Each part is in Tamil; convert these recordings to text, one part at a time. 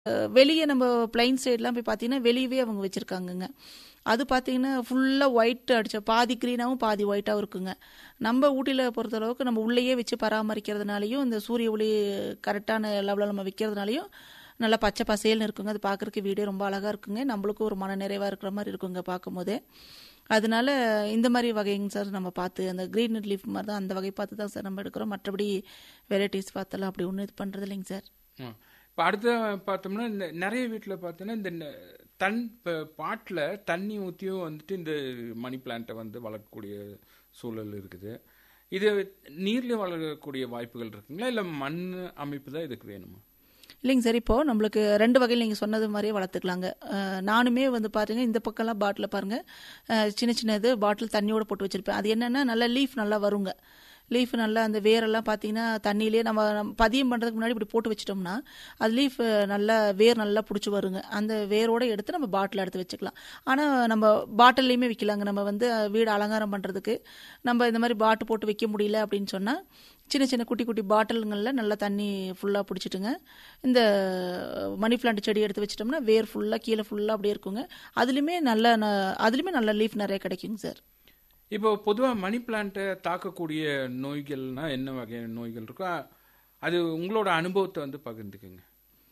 வெளியே நம்ம பிளைன் சைட்லாம் போய் பார்த்தீங்கன்னா வெளியவே அவங்க வச்சுருக்காங்கங்க அது பார்த்தீங்கன்னா ஃபுல்லாக ஒயிட் அடிச்ச பாதி க்ரீனாகவும் பாதி ஒயிட்டாகவும் இருக்குங்க நம்ம ஊட்டியில் பொறுத்தளவுக்கு நம்ம உள்ளேயே வச்சு பராமரிக்கிறதுனாலையும் இந்த சூரிய ஒளி கரெக்டான லெவலில் நம்ம வைக்கிறதுனாலையும் நல்லா பச்சை பசேல்னு இருக்குங்க அது பார்க்குறக்கு வீடியோ ரொம்ப அழகாக இருக்குங்க நம்மளுக்கும் ஒரு மன நிறைவாக இருக்கிற மாதிரி இருக்குங்க பார்க்கும்போதே அதனால இந்த மாதிரி வகைங்க சார் நம்ம பார்த்து அந்த க்ரீன் லீஃப் மாதிரி தான் அந்த வகை பார்த்து தான் சார் நம்ம எடுக்கிறோம் மற்றபடி வெரைட்டிஸ் பார்த்தலாம் அப்படி ஒன்றும் இது பண்ணுறது இல்லைங்க சார் இப்போ அடுத்த பார்த்தோம்னா இந்த நிறைய வீட்டில் பார்த்தோன்னா இந்த ந- தன் இப்போ பாட்டில் தண்ணி ஊற்றியும் வந்துட்டு இந்த மணி பிளான்ட்டை வந்து வளர்க்கக்கூடிய சூழல் இருக்குது இது நீரில் வளரக்கூடிய வாய்ப்புகள் இருக்குங்களா இல்லை மண் அமைப்பு தான் இதுக்கு வேணுமா இல்லைங்க சார் இப்போ நம்மளுக்கு ரெண்டு வகையில் நீங்கள் சொன்னது மாதிரியே வளர்த்துக்கலாங்க அஹ், நானுமே வந்து பாருங்க இந்த பக்கம்லாம் பாட்டில் பாருங்க அஹ், சின்ன சின்ன இது பாட்டில் தண்ணியோட போட்டு வச்சிருப்பேன் அது என்னன்னா நல்லா லீஃப் நல்லா வருங்க லீஃப் நல்லா அந்த வேரெல்லாம் பார்த்தீங்கன்னா தண்ணியிலே நம்ம நம்ம பதியம் பண்ணுறதுக்கு முன்னாடி இப்படி போட்டு வச்சிட்டோம்னா அது லீஃப் நல்லா வேர் நல்லா பிடிச்சி வருங்க அந்த வேரோட எடுத்து நம்ம பாட்டில் எடுத்து வச்சுக்கலாம் ஆனால் நம்ம பாட்டில்லையுமே விற்கலாங்க நம்ம வந்து அஹ், வீடு அலங்காரம் பண்ணுறதுக்கு நம்ம இந்த மாதிரி பாட்டு போட்டு வைக்க முடியல அப்படின்னு சொன்னால் சின்ன சின்ன குட்டி குட்டி பாட்டில்களில் நல்லா தண்ணி ஃபுல்லாக பிடிச்சிட்டுங்க இந்த மணி பிளான்ட் செடி எடுத்து வச்சிட்டோம்னா வேர் ஃபுல்லாக கீழே ஃபுல்லாக அப்படியே இருக்குங்க அதுலேயுமே நல்ல ந- அதுலேயுமே நல்ல லீஃப் நிறைய கிடைக்குங்க சார் இப்போ பொதுவாக மணி பிளான்ட்டை தாக்கக்கூடிய நோய்கள்னா என்ன வகையான நோய்கள் இருக்கோ அது உங்களோட அனுபவத்தை வந்து பகிர்ந்துக்குங்க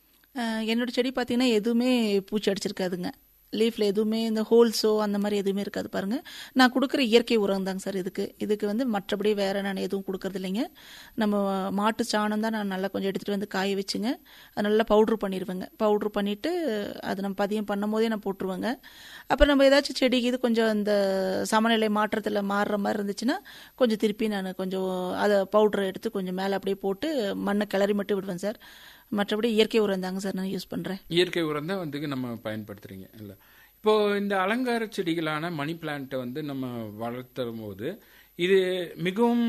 அஹ் என்னோட செடி பார்த்தீங்கன்னா எதுவுமே பூச்சி அடிச்சிருக்காதுங்க லீஃப்ல எதுவுமே இந்த ஹோல்ஸோ அந்த மாதிரி எதுவுமே இருக்காது பாருங்க நான் கொடுக்குற இயற்கை உரம் தாங்க சார் இதுக்கு இதுக்கு வந்து மற்றபடி வேற நான் எதுவும் கொடுக்கறது இல்லைங்க நம்ம மாட்டு சாணம் தான் நான் நல்லா கொஞ்சம் எடுத்துட்டு வந்து காய வச்சுங்க அது நல்லா பவுட்ரு பண்ணிடுவேங்க பவுட்ரு பண்ணிட்டு அது நம்ம பதியம் பண்ணும் போதே நான் போட்டுருவேங்க அப்புறம் நம்ம ஏதாச்சும் செடிக்கு இது கொஞ்சம் இந்த சமநிலை மாற்றத்தில் மாறுற மாதிரி இருந்துச்சுன்னா கொஞ்சம் திருப்பி நான் கொஞ்சம் அதை பவுட்ரு எடுத்து கொஞ்சம் மேலே அப்படியே போட்டு மண்ணை கிளறி மட்டும் விடுவேன் சார் மற்றபடி இயற்கை உரம் தாங்க சார் நான் யூஸ் பண்ணுறேன் இயற்கை உரம் தான் வந்து நம்ம பயன்படுத்துறீங்க இல்லை இப்போ இந்த அலங்கார செடிகளான மணி பிளான்ட்டை வந்து நம்ம வளர்த்தும் போது இது மிகவும்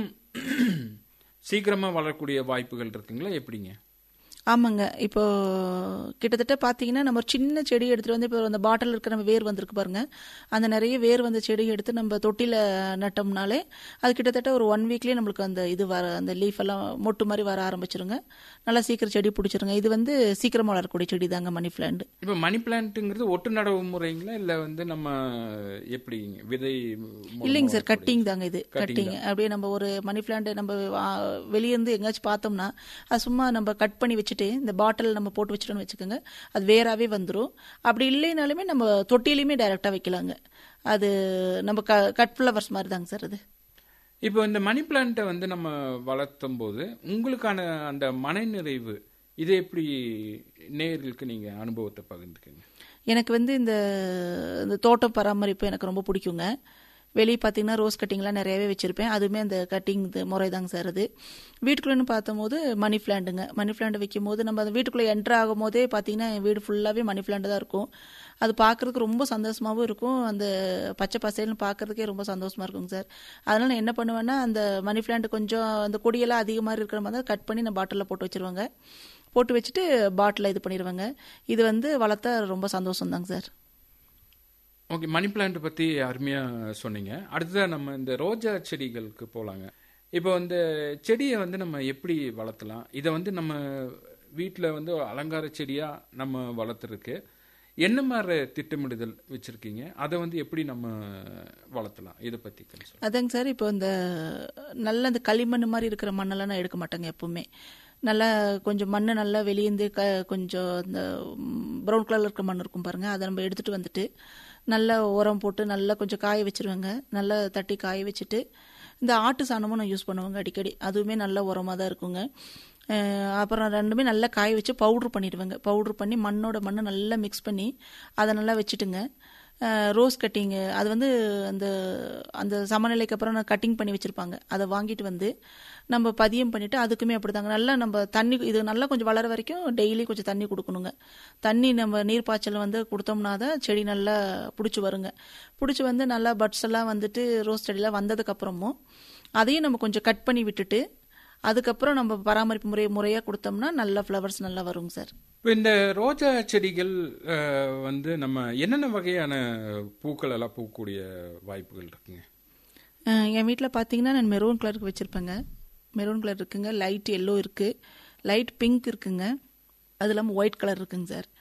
சீக்கிரமா வளரக்கூடிய வாய்ப்புகள் இருக்குங்களா எப்படிங்க ஆமாங்க இப்போ கிட்டத்தட்ட பார்த்தீங்கன்னா நம்ம ஒரு சின்ன செடி எடுத்துகிட்டு வந்து இப்போ அந்த பாட்டில் இருக்கிற நம்ம வேர் வந்திருக்கு பாருங்க அந்த நிறைய வேர் வந்த செடி எடுத்து நம்ம தொட்டியில் நட்டோம்னாலே அது கிட்டத்தட்ட ஒரு ஒன் வீக்லேயே நம்மளுக்கு அந்த இது வர அந்த லீஃப் எல்லாம் மொட்டு மாதிரி வர ஆரம்பிச்சிருங்க நல்லா சீக்கிரம் செடி பிடிச்சிருங்க இது வந்து சீக்கிரமாக வளரக்கூடிய செடி தாங்க மணி பிளான்ட் இப்போ மணி பிளான்ட்டுங்கிறது ஒட்டு நடவு முறைங்களா இல்லை வந்து நம்ம எப்படிங்க விதை மூலமா இல்லைங்க சார் வரக்கூடிய- கட்டிங் தாங்க இது Cutting கட்டிங் அப்படியே நம்ம ஒரு மணி பிளான்ட் நம்ம ஆ, வெளிய இருந்து எங்கேயாச்சும் பார்த்தோம்னா அது சும்மா நம்ம கட் பண்ணி வச்சுட்டு இந்த பாட்டில் நம்ம போட்டு வச்சிட்டோம்னு வச்சுக்கோங்க அது வேறாவே வந்துடும் அப்படி இல்லைனாலுமே நம்ம தொட்டிலையுமே டைரெக்டாக வைக்கலாங்க அது நம்ம க கட் ஃப்ளவர்ஸ் மாதிரி தாங்க சார் அது இப்போ இந்த மணி பிளான்ட்டை வந்து நம்ம வளர்த்தும் போது உங்களுக்கான அந்த மனநிறைவு இது எப்படி நேயர்களுக்கு நீங்க அனுபவத்தை பகிர்ந்துக்கங்க எனக்கு வந்து இந்த இந்த தோட்டம் பராமரிப்பு எனக்கு ரொம்ப பிடிக்குங்க வெளியே பார்த்தீங்கன்னா ரோஸ் கட்டிங்லாம் நிறையவே வச்சுருப்பேன் அதுவுமே அந்த கட்டிங் முறை தாங்க சார் அது வீட்டுக்குள்ளேன்னு பார்த்தம்போது மணி பிளான்ட்டுங்க மணி பிளான்ட் வைக்கும் போது நம்ம அந்த வீட்டுக்குள்ளே என்ட்ரு ஆகும் போதே பார்த்தீங்கன்னா என் வீடு ஃபுல்லாகவே மணி பிளான்ட் தான் இருக்கும் அது பார்க்கறதுக்கு ரொம்ப சந்தோஷமாகவும் இருக்கும் அந்த பச்சை பசேல்னு பார்க்கறதுக்கே ரொம்ப சந்தோஷமா இருக்குங்க சார் அதனால நான் என்ன பண்ணுவேன்னா அந்த மணி பிளான்ட் கொஞ்சம் அந்த கொடியெல்லாம் அதிகமாக இருக்கிற மாதிரி கட் பண்ணி நான் பாட்டிலில் போட்டு வச்சிருவாங்க போட்டு வச்சுட்டு பாட்டிலில் இது பண்ணிடுவாங்க இது வந்து வளர்த்தா ரொம்ப சந்தோஷம் தாங்க சார் ஓகே மணி பிளான்ட் பத்தி அருமையா சொன்னீங்க அடுத்ததா நம்ம இந்த ரோஜா செடிகளுக்கு போலாங்க இப்போ இந்த செடியை வந்து நம்ம எப்படி வளர்த்தலாம் இதை வந்து நம்ம வீட்டில் வந்து ஒரு அலங்கார செடியா நம்ம வளர்த்துருக்கு என்ன மாதிரி திட்டமிடுதல் வச்சிருக்கீங்க அதை வந்து எப்படி நம்ம வளர்த்தலாம் இதை பத்தி கொஞ்சம் சொல்லுங்க. அதாங்க சார் இப்போ இந்த நல்ல இந்த களிமண் மாதிரி இருக்கிற மண்ணெல்லாம் நான் எடுக்க மாட்டேங்க எப்பவுமே நல்லா கொஞ்சம் மண் நல்லா வெளியேந்து க கொஞ்சம் இந்த ப்ரௌன் கலரில் இருக்கிற மண் இருக்கும் பாருங்க அதை நம்ம எடுத்துட்டு வந்துட்டு நல்லா உரம் போட்டு நல்லா கொஞ்சம் காய வச்சிருவேங்க நல்லா தட்டி காய வச்சுட்டு இந்த ஆட்டு சாணமும் நான் யூஸ் பண்ணுவேங்க அடிக்கடி அதுவுமே நல்ல உரமாக தான் இருக்குங்க அஹ் அப்புறம் ரெண்டுமே நல்லா காய வச்சு பவுட்ரு பண்ணிடுவேங்க பவுட்ரு பண்ணி மண்ணோட மண்ணை நல்லா மிக்ஸ் பண்ணி அதை நல்லா வச்சுட்டுங்க ரோஸ் கட்டிங்கு அது வந்து அந்த அந்த சமநிலைக்கு அப்புறம் நான் கட்டிங் பண்ணி வச்சுருப்பாங்க அதை வாங்கிட்டு வந்து நம்ம பதியம் பண்ணிவிட்டு அதுக்குமே அப்படிதாங்க நல்லா நம்ம தண்ணி இது நல்லா கொஞ்சம் வளர வரைக்கும் டெய்லி கொஞ்சம் தண்ணி கொடுக்கணுங்க தண்ணி நம்ம நீர் பாய்ச்சல் வந்து கொடுத்தோம்னா தான் செடி நல்லா பிடிச்சி வருங்க பிடிச்சி வந்து நல்லா பட்ஸ் எல்லாம் வந்துட்டு ரோஸ் செடியெல்லாம் வந்ததுக்கப்புறமும் அதையும் நம்ம கொஞ்சம் கட் பண்ணி விட்டுட்டு அதுக்கப்புறம் நம்ம பராமரிப்பு முறை முறையாக கொடுத்தோம்னா நல்ல ஃப்ளவர்ஸ் நல்லா வருங்க சார் இப்போ இந்த ரோஜா செடிகள் அஹ், வந்து நம்ம என்னென்ன வகையான பூக்கள் எல்லாம் பூக்கக்கூடிய வாய்ப்புகள் இருக்குங்க அஹ் என் வீட்டில் பார்த்தீங்கன்னா நான் மெரூன் கலருக்கு வச்சுருப்பேங்க மெரூன் கலர் இருக்குங்க லைட் எல்லோ இருக்குது லைட் பிங்க் இருக்குங்க அது இல்லாமல் ஒயிட் கலர் இருக்குங்க சார்